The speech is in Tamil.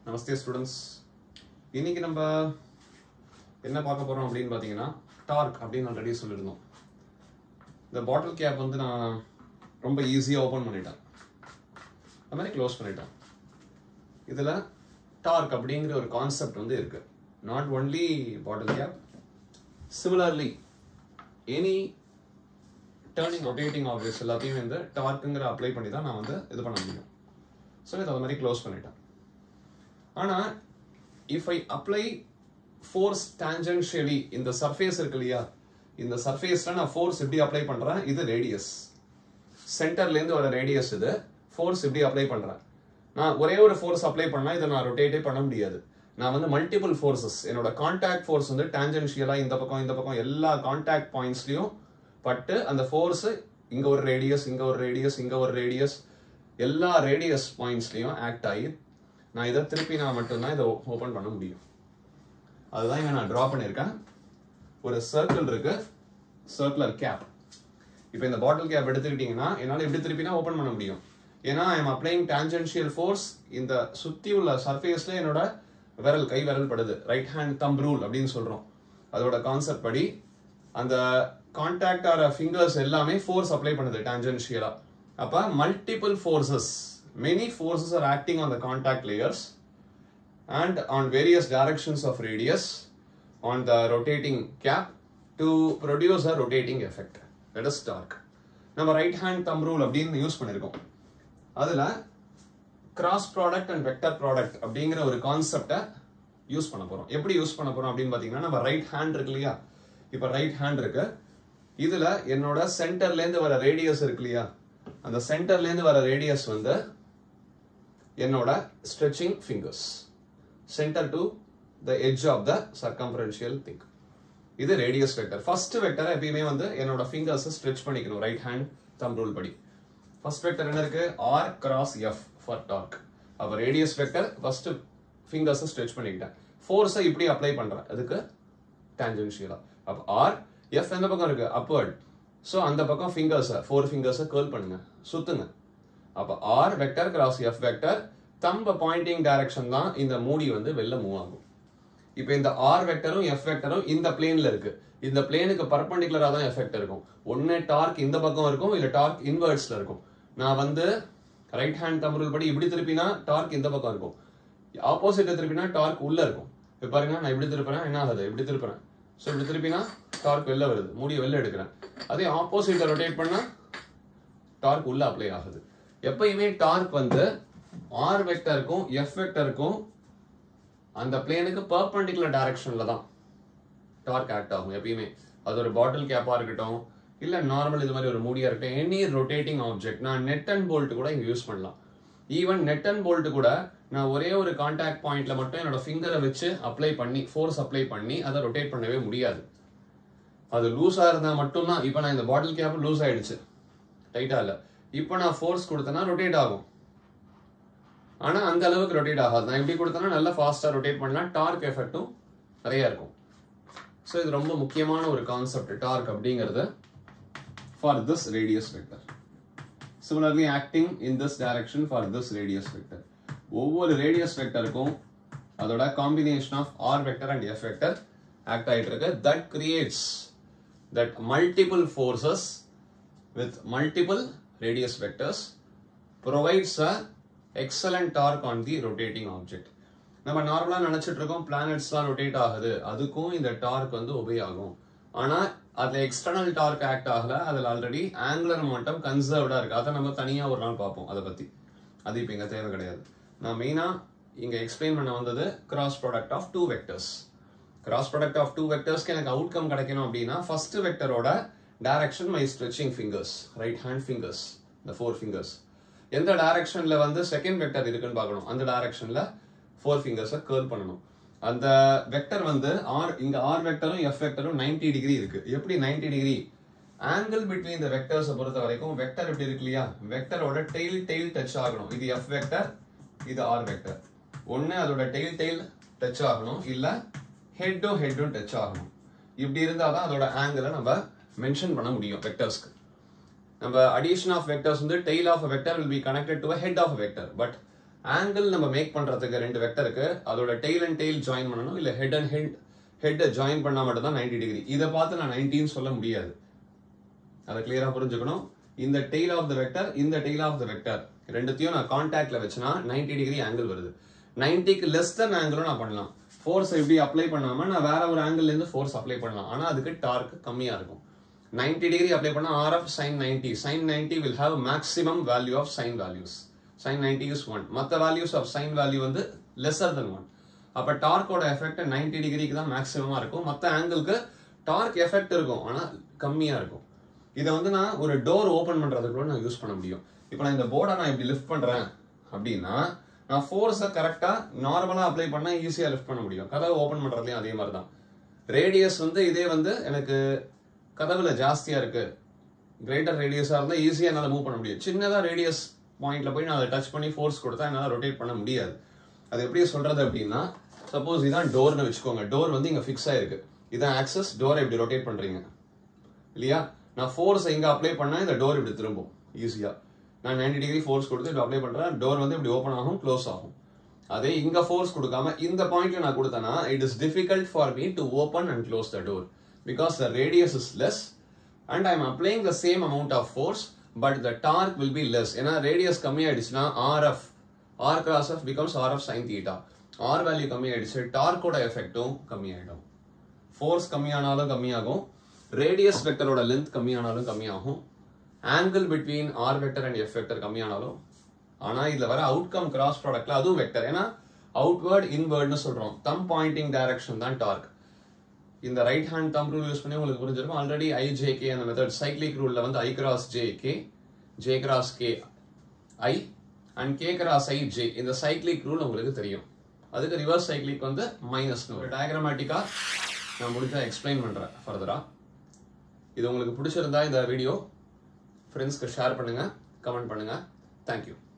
நமஸ்தே ஸ்டூடெண்ட்ஸ் இன்னைக்கு நம்ம என்ன பார்க்க போறோம் அப்படின்னு பார்த்தீங்கன்னா டார்க் அப்படின்னு ஆல்ரெடி சொல்லியிருந்தோம் இந்த பாட்டில் கேப் வந்து நான் ரொம்ப ஈஸியாக ஓப்பன் பண்ணிட்டேன் அது மாதிரி க்ளோஸ் பண்ணிட்டேன் இதில் டார்க் அப்படிங்கிற ஒரு கான்செப்ட் வந்து இருக்கு not only bottle cap similarly any turning rotating objects எல்லாத்தையும் வந்து டார்க்குங்கிற அப்ளை பண்ணி தான் நான் வந்து இது பண்ண முடியும் ஸோ இதை அது மாதிரி க்ளோஸ் பண்ணிட்டேன் ஆனால் if I apply force tangentially இந்த சர்ஃபேஸ் இருக்கு இல்லையா இந்த சர்ஃபேஸில் நான் ஃபோர்ஸ் எப்படி அப்ளை பண்ணுறேன் இது ரேடியஸ் சென்டர்லேருந்து வர ரேடியஸ் இது ஃபோர்ஸ் இப்படி அப்ளை பண்ணுறேன் நான் ஒரே ஒரு ஃபோர்ஸ் அப்ளை பண்ணால் இதை நான் ரொட்டேட்டே பண்ண முடியாது நான் வந்து மல்டிபிள் ஃபோர்ஸஸ் என்னோட கான்டாக்ட் ஃபோர்ஸ் வந்து டான்ஜென்ஷியலாக இந்த பக்கம் இந்த பக்கம் எல்லா கான்டாக்ட் பாயிண்ட்ஸ்லையும் பட்டு அந்த ஃபோர்ஸ் இங்கே ஒரு ரேடியஸ் இங்கே ஒரு ரேடியஸ் இங்கே ஒரு ரேடியஸ் எல்லா ரேடியஸ் பாயிண்ட்ஸ்லையும் ஆக்ட் ஆகி நான் இதை திருப்பி நான் மட்டும்தான் இதை ஓப்பன் பண்ண முடியும் அதுதான் இங்க நான் ட்ரா பண்ணியிருக்கேன் ஒரு சர்க்கிள் இருக்கு சர்க்குலர் கேப் இப்போ இந்த பாட்டில் கேப் எடுத்துக்கிட்டீங்கன்னா என்னால் எப்படி திருப்பினா ஓப்பன் பண்ண முடியும் ஏன்னா I am applying tangential force இந்த சுற்றி உள்ள சர்ஃபேஸ்ல என்னோட விரல் கை விரல் படுது ரைட் ஹேண்ட் தம் ரூல் அப்படின்னு சொல்றோம் அதோட கான்செப்ட் படி அந்த கான்டாக்ட் ஆகிற ஃபிங்கர்ஸ் எல்லாமே ஃபோர்ஸ் அப்ளை பண்ணுது டான்ஜென்ஷியலா அப்ப multiple forces many forces are acting on the contact layers and on various directions of radius on the rotating cap to produce a rotating effect that is torque நம்ம ரைட் ஹேண்ட் தம் ரூல் அப்படின்னு யூஸ் பண்ணியிருக்கோம் அதில் cross product and vector product அப்படிங்கிற ஒரு கான்செப்டை யூஸ் பண்ண போகிறோம் எப்படி யூஸ் பண்ண போகிறோம் அப்படின்னு பார்த்தீங்கன்னா நம்ம ரைட் ஹேண்ட் இருக்கு இல்லையா இப்போ ரைட் ஹேண்ட் இருக்கு இதில் என்னோட சென்டர்லேருந்து வர ரேடியஸ் இருக்கு இல்லையா அந்த சென்டர்லேருந்து வர ரேடியஸ் வந்து என்னோட stretching fingers center to the edge of the circumferential thing இது ரேடியஸ் வெக்டர் ஃபர்ஸ்ட் வெக்டர் எப்பயுமே வந்து என்னோட ஃபிங்கர்ஸ் ஸ்ட்ரெச் பண்ணிக்கணும் ரைட் ஹேண்ட் தம் ரூல் படி ஃபர்ஸ்ட் வெக்டர் என்ன இருக்கு R cross F for torque அப்ப radius vector first fingers stretch பண்ணிக்கிட்டேன் ஃபோர்ஸை இப்படி அப்ளை பண்றேன் அதுக்கு டான்ஜென்ஷியலா அப்ப ஆர் எஃப் எந்த பக்கம் இருக்கு அப்வர்ட் ஸோ அந்த பக்கம் ஃபிங்கர்ஸை ஃபோர் ஃபிங்கர்ஸை கேர்ள் பண்ணுங்க சுத்துங்க அப்ப R vector cross F vector தம்ப பாயிண்டிங் டைரக்ஷன் தான் இந்த மூடி வந்து வெளில மூவ் ஆகும் இப்போ இந்த ஆர் வெக்டரும் எஃப் வெக்டரும் இந்த பிளேன்ல இருக்கு இந்த பிளேனுக்கு பர்பண்டிகுலரா தான் எஃபெக்ட் இருக்கும் ஒன்னு டார்க் இந்த பக்கம் இருக்கும் இல்ல டார்க் இன்வெர்ட்ஸ்ல இருக்கும் நான் வந்து ரைட் ஹேண்ட் தம்புரல் படி இப்படி திருப்பினா டார்க் இந்த பக்கம் இருக்கும் ஆப்போசிட்ல திருப்பினா டார்க் உள்ள இருக்கும் இப்போ பாருங்க நான் இப்படி திருப்புறேன் என்ன ஆகுது இப்படி திருப்புறேன் ஸோ இப்படி திருப்பினா டார்க் வெளில வருது மூடியை வெளில எடுக்கிறேன் அதே ஆப்போசிட்ல ரொட்டேட் பண்ணா டார்க் உள்ள அப்ளை ஆகுது எப்பயுமே டார்க் வந்து ஆர் வெக்டருக்கும் எஃப் வெக்டருக்கும் அந்த பிளேனுக்கு பர்பண்டிகுலர் டைரக்ஷன்ல தான் டார்க் ஆக்ட் ஆகும் எப்பயுமே அது ஒரு பாட்டில் கேப்பா இருக்கட்டும் இல்ல நார்மல் இது மாதிரி ஒரு மூடியா இருக்கட்டும் எனி ரொட்டேட்டிங் ஆப்ஜெக்ட் நான் நெட் அண்ட் போல்ட் கூட இங்க யூஸ் பண்ணலாம் ஈவன் நெட் அண்ட் போல்ட் கூட நான் ஒரே ஒரு கான்டாக்ட் பாயிண்ட்ல மட்டும் என்னோட ஃபிங்கரை வச்சு அப்ளை பண்ணி ஃபோர்ஸ் அப்ளை பண்ணி அதை ரொட்டேட் பண்ணவே முடியாது அது லூஸா இருந்தா மட்டும்தான் இப்போ நான் இந்த பாட்டில் கேப் லூஸ் ஆயிடுச்சு டைட்டா இல்ல இப்போ நான் ஃபோர்ஸ் கொடுத்தேன்னா ரொட்டேட் ஆகும் ஆனா அந்த அளவுக்கு ரொட்டேட் ஆகாது நான் எப்படி கொடுத்தேன்னா நல்லா ஃபாஸ்டா ரொட்டேட் பண்ணலாம் டார்க் எஃபெக்டும் நிறைய இருக்கும் ஸோ இது ரொம்ப முக்கியமான ஒரு கான்செப்ட் டார்க் அப்படிங்கிறது for this radius vector similarly acting in this direction for this radius vector ஒவ்வொரு ரேடியஸ் வெக்டருக்கும் அதோட combination of R vector and F vector act ஆகிட்டு இருக்கு that creates that multiple forces with multiple radius vectors provides a excellent torque on the rotating object நம்ம நார்மலாக நினச்சிட்டு இருக்கோம் பிளானட்ஸ்லாம் ரொட்டேட் ஆகுது அதுக்கும் இந்த டார்க் வந்து ஒபே ஆகும் ஆனால் அதில் எக்ஸ்டர்னல் டார்க் ஆக்ட் ஆகல அதில் ஆல்ரெடி ஆங்குலர் மட்டும் கன்சர்வ்டாக இருக்கு அதை நம்ம தனியாக ஒரு நாள் பார்ப்போம் அதை பற்றி அது இப்போ இங்கே தேவை கிடையாது நான் மெயினாக இங்கே எக்ஸ்பிளைன் பண்ண வந்தது cross product of two vectors cross product of two வெக்டர்ஸ்க்கு எனக்கு அவுட்கம் கிடைக்கணும் அப்படின்னா ஃபர்ஸ்ட் வெக்டரோட direction my stretching fingers right hand fingers இந்த ஃபோர் ஃபிங்கர்ஸ் எந்த டைரக்ஷன்ல வந்து செகண்ட் வெக்டர் இருக்குன்னு பார்க்கணும் அந்த டைரக்ஷன்ல ஃபோர் ஃபிங்கர்ஸை கேர்ல் பண்ணணும் அந்த வெக்டர் வந்து ஆர் இங்க ஆர் வெக்டரும் எஃப் வெக்டரும் 90 டிகிரி இருக்கு எப்படி 90 டிகிரி ஆங்கிள் பிட்வீன் இந்த வெக்டர்ஸை பொறுத்த வரைக்கும் வெக்டர் எப்படி இருக்கு இல்லையா வெக்டரோட டெய்ல் டெய்ல் டச் ஆகணும் இது எஃப் வெக்டர் இது ஆர் வெக்டர் ஒன்னு அதோட டெய்ல் டெய்ல் டச் ஆகணும் இல்ல ஹெட்டும் ஹெட்டும் டச் ஆகணும் இப்படி இருந்தாதான் அதோட ஆங்கிளை நம்ம மென்ஷன் பண்ண முடியும் வெக்டர்ஸ்க்கு நம்ம அடிஷன் ஆஃப் வெக்டர்ஸ் வந்து tail of vector will be connected to head of vector but angle நம்ம மேக் பண்றதுக்கு ரெண்டு வெக்டருக்கு அதோட டெய்ல் அண்ட் டெய்ல் ஜாயின் பண்ணணும் இல்ல head and head head join பண்ணா மட்டும் தான் நைன்டி டிகிரி இதை பார்த்து நான் நைன்டின்னு சொல்ல முடியாது அதை கிளியரா புரிஞ்சுக்கணும் இந்த டெய்ல் ஆஃப் த வெக்டர் இந்த டெய்ல் ஆஃப் த வெக்டர் ரெண்டுத்தையும் நான் கான்டாக்ட்ல வச்சுனா 90 டிகிரி ஆங்கிள் வருது 90க்கு லெஸ் தென் ஆங்கிளும் நான் பண்ணலாம் ஃபோர்ஸ் இப்படி அப்ளை பண்ணாம நான் வேற ஒரு ஆங்கிள் இருந்து ஃபோர்ஸ் அப்ளை பண்ணலாம் ஆனா அதுக்கு டார்க் கம்மியா இருக்கும் 90 டிகிரி அப்ளை பண்ணா R of sine ninety sine ninety will have maximum value of sine values sine ninety is one மற்ற வேல்யூஸ் ஆஃப் சைன் வேல்யூ வந்து லெஸர் தென் ஒன் அப்ப டார்க்கோட எஃபெக்ட் 90 டிகிரிக்கு தான் மேக்ஸிமமா இருக்கும் மற்ற ஆங்கிளுக்கு டார்க் எஃபெக்ட் இருக்கும் ஆனா கம்மியா இருக்கும் இதை வந்து நான் ஒரு டோர் ஓபன் பண்றதுக்கு கூட நான் யூஸ் பண்ண முடியும் இப்போ நான் இந்த போர்டை நான் இப்படி லிஃப்ட் பண்றேன் அப்படின்னா நான் ஃபோர்ஸை கரெக்டா நார்மலா அப்ளை பண்ணா ஈஸியா லிஃப்ட் பண்ண முடியும் கதவை ஓபன் பண்றதுலயும் அதே மாதிரி தான் ரேடியஸ் வந்து இதே வந்து எனக்கு கதவுல ஜாஸ்தியா இருக்கு கிரேட்டர் ரேடியஸா இருந்தா ஈஸியா என்னால மூவ் பண்ண முடியும் சின்னதா ரேடியஸ் பாயிண்ட்ல போய் நான் அதை டச் பண்ணி ஃபோர்ஸ் கொடுத்தா என்னால ரொட்டேட் பண்ண முடியாது அது எப்படி சொல்றது அப்படின்னா சப்போஸ் இதான் டோர்னு வச்சுக்கோங்க டோர் வந்து இங்க ஃபிக்ஸ் ஆயிருக்கு இதான் ஆக்சஸ் டோரை இப்படி ரொட்டேட் பண்றீங்க இல்லையா நான் ஃபோர்ஸ் இங்க அப்ளை பண்ணா இந்த டோர் இப்படி திரும்பும் ஈஸியா நான் 90 டிகிரி ஃபோர்ஸ் கொடுத்து இப்படி அப்ளை பண்றேன் டோர் வந்து இப்படி ஓப்பன் ஆகும் க்ளோஸ் ஆகும் அதே இங்க ஃபோர்ஸ் கொடுக்காம இந்த பாயிண்ட்ல நான் கொடுத்தேன்னா it is difficult for me to open and close the door because the radius is less and I am applying the same amount of force but the torque will be less ஏன்னா ரேடியஸ் கம்மியாயிடுச்சுன்னா RF R cross of becomes R of sine theta R value கம்மியாயிடுச்சு டார்க்கோட எஃபெக்டும் கம்மியாயிடும் ஃபோர்ஸ் கம்மியானாலும் கம்மியாகும் ரேடியஸ் வெக்டரோட லென்த் கம்மியானாலும் கம்மியாகும் angle between R vector and F vector கம்மியானாலும் ஆனா இதுல வர அவுட்கம் கிராஸ் ப்ராடக்ட்ல அதுவும் வெக்டர் ஏன்னா அவுட்வர்ட் இன்வர்ட்னு சொல்றோம் தம் பாயிண்டிங் டைரக்ஷன் தான் டார்க் இந்த right hand thumb rule use பண்ணி உங்களுக்கு புரிஞ்சிருக்கும் ஆல்ரெடி ஐ ஜே கே அந்த மெத்தட் சைக்ளிக் ரூல்ல வந்து I cross J K J cross K I and K cross I J இந்த சைக்ளிக் ரூல் உங்களுக்கு தெரியும் அதுக்கு ரிவர்ஸ் சைக்ளிக் வந்து மைனஸ் ஒரு டயக்ராமேட்டிக்கா நான் முடிஞ்சா எக்ஸ்பிளைன் பண்றேன் ஃபர்தரா இது உங்களுக்கு பிடிச்சிருந்தா இந்த வீடியோ ஃப்ரெண்ட்ஸ்க்கு ஷேர் பண்ணுங்க கமெண்ட் பண்ணுங்க தேங்க்யூ